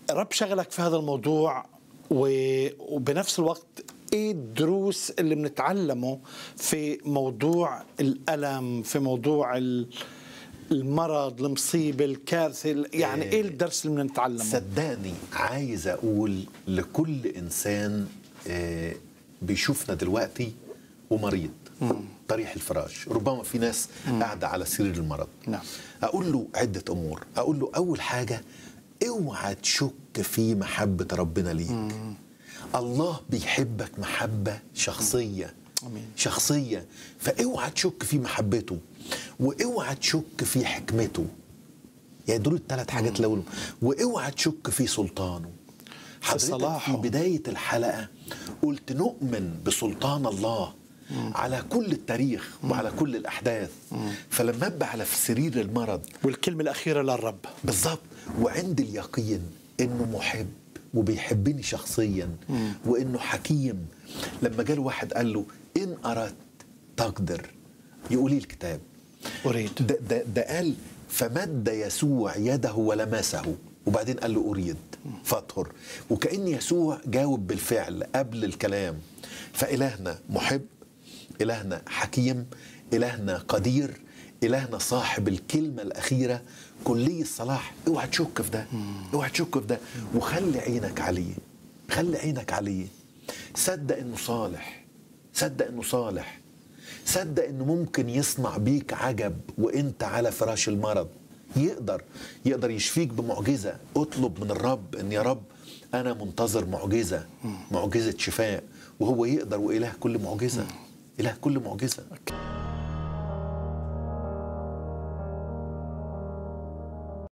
رب شغلك في هذا الموضوع و- وبنفس الوقت ايه الدروس اللي بنتعلمه في موضوع الالم في موضوع ال- المرض المصيبه الكارثه يعني ايه الدرس اللي بنتعلمه صدقني عايز اقول لكل انسان آه، بيشوفنا دلوقتي ومريض طريح الفراش ربما في ناس قاعده على سرير المرض نعم. اقول له عده امور اقول له اول حاجه اوعى تشك في محبه ربنا ليك الله بيحبك محبه شخصيه أمين. شخصيه فاوعى تشك في محبته واوعى تشك في حكمته يعني دول الثلاث حاجات الاول واوعى تشك في سلطانه حضرتك صلاحه. في بدايه الحلقه قلت نؤمن بسلطان الله على كل التاريخ وعلى كل الاحداث فلما ابقى على في سرير المرض والكلمه الاخيره للرب بالظبط وعند اليقين انه محب وبيحبني شخصيا وانه حكيم لما جاله واحد قال له ان اردت تقدر يقول لي الكتاب اريد ده, ده, ده قال فمد يسوع يده ولمسه وبعدين قال له اريد فاطهر وكان يسوع جاوب بالفعل قبل الكلام فالهنا محب الهنا حكيم الهنا قدير الهنا صاحب الكلمه الاخيره كلي الصلاح اوعى تشك في ده اوعى تشك في ده وخلي عينك عليه خلي عينك عليه صدق انه صالح صدق انه صالح صدق انه ممكن يصنع بيك عجب وانت على فراش المرض يقدر يقدر يشفيك بمعجزه اطلب من الرب ان يا رب انا منتظر معجزه معجزه شفاء وهو يقدر واله كل معجزه اله كل معجزه